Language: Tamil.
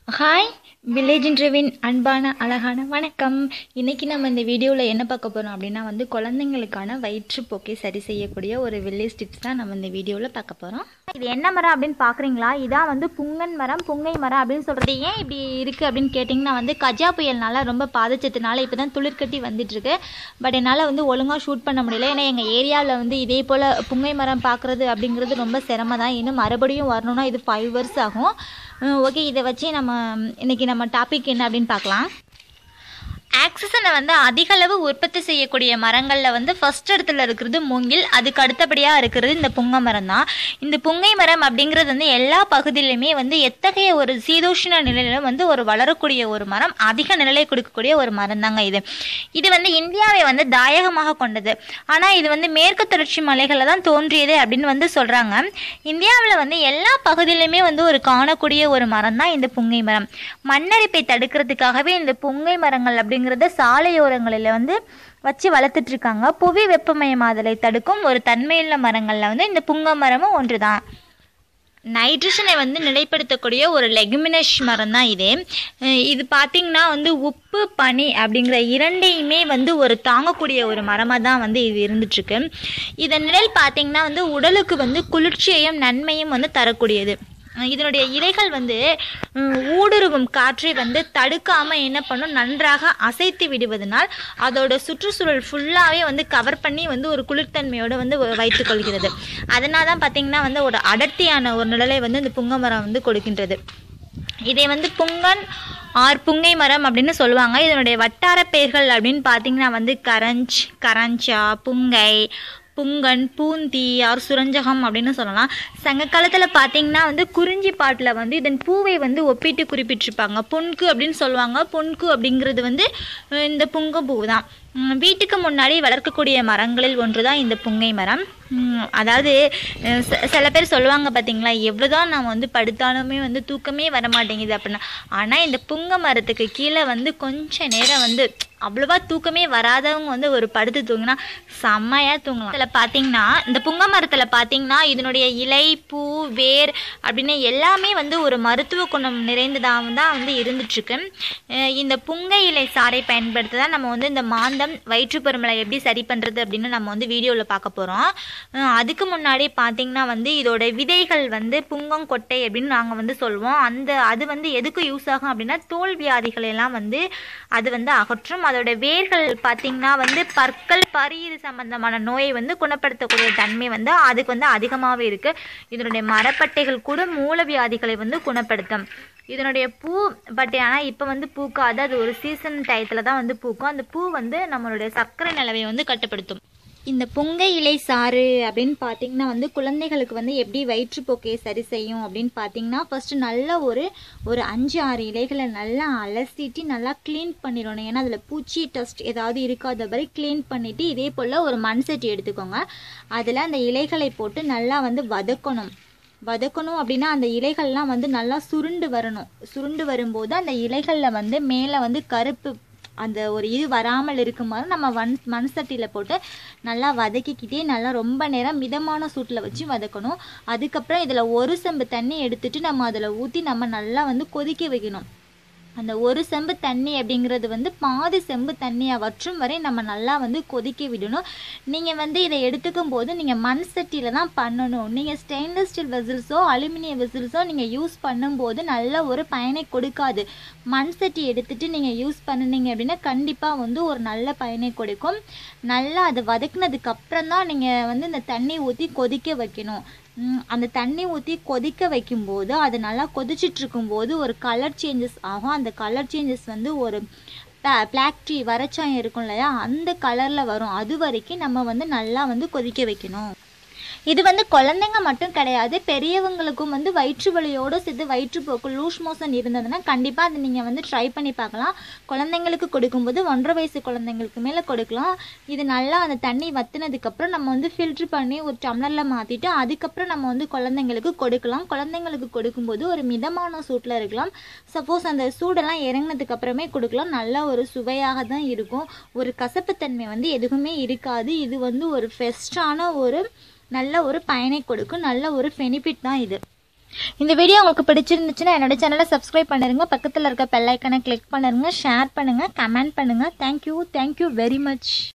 ஹாய் வில்லேஜ் இன்டர்வின் அன்பான அழகான வணக்கம் இன்னைக்கு நம்ம இந்த வீடியோவில் என்ன பார்க்க போகிறோம் அப்படின்னா வந்து குழந்தைங்களுக்கான வயிற்றுப்போக்கை சரி செய்யக்கூடிய ஒரு வில்லேஜ் டிப்ஸ் தான் நம்ம இந்த வீடியோவில் பார்க்க போகிறோம் இது என்ன மரம் அப்படின்னு பார்க்குறீங்களா இதான் வந்து புங்கன் மரம் புங்கை மரம் அப்படின்னு சொல்கிறது ஏன் இப்படி இருக்குது அப்படின்னு கேட்டிங்கன்னா வந்து கஜா புயல்னால ரொம்ப பாதிச்சதுனால இப்போ தான் துளிர்கட்டி வந்துட்டுருக்கு பட் என்னால் வந்து ஒழுங்காக ஷூட் பண்ண முடியல ஏன்னா எங்கள் ஏரியாவில் வந்து இதே போல் புங்கை மரம் பார்க்குறது அப்படிங்கிறது ரொம்ப சிரமம் தான் இன்னும் மறுபடியும் வரணும்னா இது ஃபைவ் இயர்ஸ் ஆகும் ஓகே இதை வச்சு நம்ம இன்னைக்கு நம்ம டாபிக் என்ன அப்படின்னு பார்க்கலாம் ஆக்சிஜனை வந்து அதிக அளவு உற்பத்தி செய்யக்கூடிய மரங்களில் வந்து ஃபர்ஸ்ட் இடத்துல இருக்கிறது மூங்கில் அதுக்கு அடுத்தபடியாக இருக்கிறது இந்த புங்கை மரம் தான் இந்த புங்கை மரம் அப்படிங்கிறது வந்து எல்லா பகுதியிலுமே வந்து எத்தகைய ஒரு சீதோஷ்ண நிலையிலும் வந்து ஒரு வளரக்கூடிய ஒரு மரம் அதிக நிழலை கொடுக்கக்கூடிய ஒரு மரம் தாங்க இது இது வந்து இந்தியாவை வந்து தாயகமாக கொண்டது ஆனால் இது வந்து மேற்கு தொடர்ச்சி மலைகளில் தான் தோன்றியது அப்படின்னு வந்து சொல்கிறாங்க இந்தியாவில் வந்து எல்லா பகுதியிலுமே வந்து ஒரு காணக்கூடிய ஒரு மரம் தான் இந்த புங்கை மரம் மண்ணரிப்பை தடுக்கிறதுக்காகவே இந்த புங்கை மரங்கள் அப்படிங்கிறத சாலையோரங்களில் வந்து வச்சு வளர்த்துட்டு இருக்காங்க புவி வெப்பமயமாதலை தடுக்கும் ஒரு தன்மையுள்ள மரங்களில் வந்து இந்த புங்கை மரமும் ஒன்று தான் நைட்ரஜனை வந்து நிலைப்படுத்தக்கூடிய ஒரு லெகுமினஸ் மரம் தான் இது அஹ் இது பார்த்திங்கன்னா வந்து உப்பு பனி அப்படிங்கிற இரண்டையுமே வந்து ஒரு தாங்கக்கூடிய ஒரு மரமாக தான் வந்து இது இருந்துட்டுருக்கு இதன் நிழல் பார்த்திங்கன்னா வந்து உடலுக்கு வந்து குளிர்ச்சியையும் நன்மையும் வந்து தரக்கூடியது அஹ் இதனுடைய இலைகள் வந்து உம், ஊடுருவும் காற்றை வந்து தடுக்காம என்ன பண்ணும் நன்றாக அசைத்து விடுவதனால் அதோட சுற்றுச்சூழல் ஃபுல்லாகவே வந்து கவர் பண்ணி வந்து ஒரு குளிர்த்தன்மையோடு வந்து வைத்துக் கொள்கிறது அதனால தான் பார்த்தீங்கன்னா வந்து ஒரு அடர்த்தியான ஒரு நிழலை வந்து இந்த புங்க மரம் வந்து கொடுக்கின்றது இதை வந்து புங்கன் ஆர் புங்கை மரம் அப்படின்னு சொல்லுவாங்க இதனுடைய வட்டார பெயர்கள் அப்படின்னு பார்த்தீங்கன்னா வந்து கரஞ்ச் கரஞ்சா புங்கை புங்கன் பூந்தி ஆர் சுரஞ்சகம் அப்படின்னு சொல்லலாம் சங்க காலத்தில் பார்த்தீங்கன்னா வந்து குறிஞ்சி பாட்டில் வந்து இதன் பூவை வந்து ஒப்பிட்டு குறிப்பிட்டிருப்பாங்க பொன்கு அப்படின்னு சொல்லுவாங்க பொன்கு அப்படிங்கிறது வந்து அஹ், இந்த புங்க பூ தான் உம், வீட்டுக்கு முன்னாடி வளர்க்கக்கூடிய மரங்களில் ஒன்று தான் இந்த புங்கை மரம் உம், அதாவது அஹ், ச- சில பேர் சொல்லுவாங்க பார்த்தீங்களா எவ்வளோதான் நம்ம வந்து படுத்தாலுமே வந்து தூக்கமே வர மாட்டேங்குது அப்படின்னா ஆனால் இந்த புங்க மரத்துக்கு கீழே வந்து கொஞ்ச நேரம் வந்து அவ்வளோவா தூக்கமே வராதவங்க வந்து ஒரு படுத்து தூங்கினா செம்மையாக தூங்கலாம் இதில் பார்த்தீங்கன்னா இந்த புங்க மரத்தில் பார்த்தீங்கன்னா இதனுடைய இலை பூ வேர் அப்படின்னு எல்லாமே வந்து ஒரு மருத்துவ குணம் நிறைந்ததாக தான் வந்து இருந்துட்டுருக்கு அஹ் இந்த புங்கை இலை சாறை பயன்படுத்தி தான் நம்ம வந்து இந்த மாந்தம் வயிற்றுப்பெருமலை எப்படி சரி பண்ணுறது அப்படின்னு நம்ம வந்து வீடியோவில் பார்க்க போகிறோம் அதுக்கு முன்னாடி பார்த்தீங்கன்னா வந்து இதோட விதைகள் வந்து புங்கங்கொட்டை அப்படின்னு நாங்கள் வந்து சொல்லுவோம் அந்த அது வந்து எதுக்கு யூஸ் ஆகும் அப்படின்னா தோல் வியாதிகளை எல்லாம் வந்து அது வந்து அகற்றும் அதோட வேர்கள் பார்த்தீங்கன்னா வந்து பற்கள் பரியீறு சம்பந்தமான நோயை வந்து குணப்படுத்தக்கூடிய தன்மை வந்து அதுக்கு வந்து அதிகமாகவே இருக்கு இதனுடைய மரப்பட்டைகள் கூட மூலவியாதிகளை வந்து குணப்படுத்தும் இதனுடைய பூ பட் ஆனால் இப்போ வந்து பூக்காது அது ஒரு சீசன் டயத்தில் தான் வந்து பூக்கும் அந்த பூ வந்து நம்மளுடைய சர்க்கரை நிலவை வந்து கட்டுப்படுத்தும் இந்த புங்கை இலை சாறு அப்படின்னு பார்த்தீங்கன்னா வந்து குழந்தைகளுக்கு வந்து எப்படி வயிற்றுப்போக்கையை சரி செய்யும் அப்படின்னு பார்த்தீங்கன்னா ஃபர்ஸ்ட் நல்ல ஒரு ஒரு அஞ்சு ஆறு இலைகளை நல்லா அலசிட்டு நல்லா க்ளீன் பண்ணிடணும் ஏன்னா அதில் பூச்சி டஸ்ட் ஏதாவது இருக்காத மாதிரி க்ளீன் பண்ணிவிட்டு இதே போல் ஒரு மண் சட்டி எடுத்துக்கோங்க அதில் அந்த இலைகளை போட்டு நல்லா வந்து வதக்கணும் வதக்கணும் அப்படின்னா அந்த இலைகள்லாம் வந்து நல்லா சுருண்டு வரணும் சுருண்டு வரும்போது அந்த இலைகளில் வந்து மேலே வந்து கருப்பு அந்த ஒரு இது வராமல் இருக்குமாறு நம்ம வன் மண் சட்டியில் போட்டு நல்லா வதக்கிக்கிட்டே நல்லா ரொம்ப நேரம் மிதமான சூட்டில் வச்சு வதக்கணும் அதுக்கப்புறம் இதில் ஒரு செம்பு தண்ணி எடுத்துட்டு நம்ம அதில் ஊற்றி நம்ம நல்லா வந்து கொதிக்க வைக்கணும் அந்த ஒரு செம்பு தண்ணி அப்படிங்கிறது வந்து பாதி செம்பு தண்ணியை வற்றும் வரை நம்ம நல்லா வந்து கொதிக்க விடணும் நீங்கள் வந்து இதை எடுத்துக்கும் போது நீங்கள் மண் சட்டியில் தான் பண்ணணும் நீங்கள் ஸ்டெயின்லெஸ் ஸ்டீல் வெசில்ஸோ அலுமினிய வெசில்ஸோ நீங்கள் யூஸ் பண்ணும்போது நல்ல ஒரு பயனை கொடுக்காது மண் சட்டி எடுத்துட்டு நீங்கள் யூஸ் பண்ணுனீங்க அப்படின்னா கண்டிப்பாக வந்து ஒரு நல்ல பயனை கொடுக்கும் நல்லா அதை வதக்குனதுக்கு அப்புறம் தான் நீங்கள் வந்து இந்த தண்ணி ஊற்றி கொதிக்க வைக்கணும் ம், அந்த தண்ணி ஊற்றி கொதிக்க வைக்கும்போது அது நல்லா கொதிச்சிட்டு இருக்கும்போது ஒரு கலர் சேஞ்சஸ் ஆகும் அந்த கலர் சேஞ்சஸ் வந்து ஒரு பிளாக் டீ வரச்சாயம் இருக்கும் இல்லையா அந்த கலரில் வரும் அது வரைக்கும் நம்ம வந்து நல்லா வந்து கொதிக்க வைக்கணும் இது வந்து குழந்தைங்க மட்டும் கிடையாது பெரியவங்களுக்கும் வந்து வயிற்று வலியோடு சேர்த்து வயிற்றுப்போக்கு லூஸ் மோஷன் இருந்ததுன்னா கண்டிப்பாக அதை நீங்கள் வந்து ட்ரை பண்ணி பார்க்கலாம் குழந்தைங்களுக்கு கொடுக்கும்போது ஒன்றரை வயசு குழந்தைங்களுக்கு மேலே கொடுக்கலாம் இது நல்லா அந்த தண்ணி வத்துனதுக்கப்புறம் நம்ம வந்து ஃபில்ட்ரு பண்ணி ஒரு டம்ளரில் மாற்றிட்டு அதுக்கப்புறம் நம்ம வந்து குழந்தைங்களுக்கு கொடுக்கலாம் குழந்தைங்களுக்கு கொடுக்கும்போது ஒரு மிதமான சூட்டில் இருக்கலாம் சப்போஸ் அந்த சூடெல்லாம் இறங்கினதுக்கு அப்புறமே கொடுக்கலாம் நல்ல ஒரு சுவையாக தான் இருக்கும் ஒரு கசப்புத்தன்மை வந்து எதுவுமே இருக்காது இது வந்து ஒரு ஃபெஸ்டான ஒரு நல்ல ஒரு பயனை கொடுக்கும் நல்ல ஒரு பெனிஃபிட் தான் இது இந்த வீடியோ உங்களுக்கு பிடிச்சிருந்துச்சுன்னா என்னோட சேனலை சப்ஸ்கிரைப் பண்ணிருங்க பக்கத்தில் இருக்க பெல் ஐக்கனை கிளிக் பண்ணிருங்க ஷேர் பண்ணுங்கள் கமெண்ட் பண்ணுங்கள் தேங்க்யூ தேங்க்யூ வெரி மச்